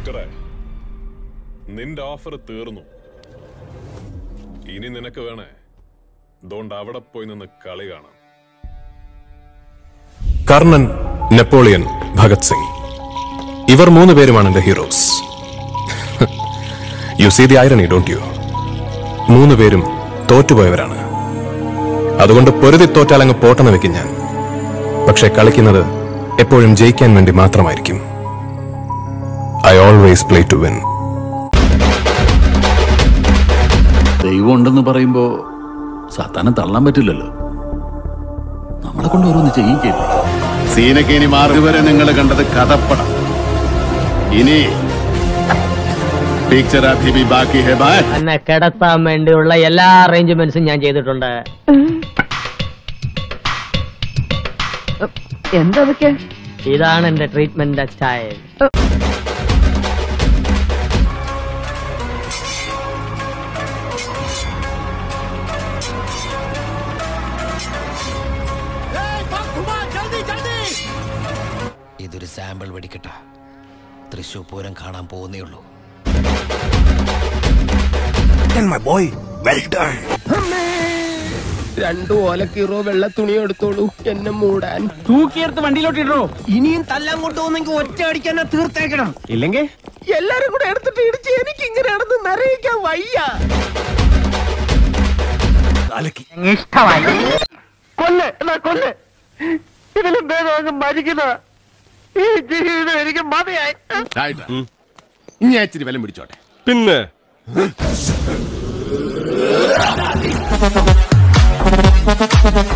ഭാസ്കറെ നിന്റെ ഓഫർ തീർന്നു ഇനി നിനക്ക് വേണേ ദോണ്ട് അവിടെ പോയി നിന്ന് കളി കാണാം കർണൻ നെപ്പോളിയൻ ഭഗത് സിംഗ് ഇവർ മൂന്ന് പേരുമാണ് എന്റെ heroes you see the irony don't you മൂന്ന് പേരും തോറ്റുപോയവരാണ് അതുകൊണ്ട് പൊരുതി തോറ്റാൽ അങ്ങ് പോട്ടെന്ന് വെക്കും ഞാൻ പക്ഷെ കളിക്കുന്നത് എപ്പോഴും ജയിക്കാൻ വേണ്ടി മാത്രമായിരിക്കും I always play to win ദൈവം ഉണ്ടെന്ന് പറയുമ്പോ സാത്താനെ തള്ളാൻ പറ്റില്ലല്ലോ നമ്മളെ കൊണ്ട് ഓരോന്ന് ചെയ്യിക്കില്ല സീനക്ക് ഇനി മാറി വരെ നിങ്ങൾ കണ്ടത് കഥപ്പടം ഇനി പിക്ചർ അഭി ഭി ബാക്കി ഹെ ബായ് എന്നെ കിടത്താൻ വേണ്ടിയുള്ള എല്ലാ അറേഞ്ച്മെന്റ്സും ഞാൻ ചെയ്തിട്ടുണ്ട് എന്താ അതൊക്കെ ഇതാണ് എന്റെ ട്രീറ്റ്മെന്റ് സ്റ്റൈൽ ഇതൊരു സാമ്പിൾ വെടിക്കട്ട തൃശൂർ പൂരം കാണാൻ പോകുന്നേ ഉള്ളൂ രണ്ടു ഓലക്കീറോ വെള്ള തുണി എടുത്തോളൂ എന്നെ മൂടാൻ തൂക്കിയെടുത്ത് വണ്ടിയിലോട്ട് ഇടോ ഇനിയും തല്ലാൻ കൊണ്ടുപോകുന്നെങ്കിൽ ഒറ്റ അടിക്കാൻ തീർത്തേക്കണം ഇല്ലെങ്കിൽ എല്ലാരും കൂടെ എടുത്തിട്ട് ഇടിച്ച് എനിക്ക് ഇങ്ങനെ നടന്ന് നിറയിക്കാൻ വയ്യ കൊല്ല് എന്നാ കൊല്ല് ഇതിലും ഭേദം അങ്ങ് മരിക്കുന്ന ഈ ജീവിതം എനിക്ക് മതിയായി ആയിട്ടാ ഇനി ഞാൻ ഇച്ചിരി വിലം പിടിച്ചോട്ടെ പിന്നെ ആ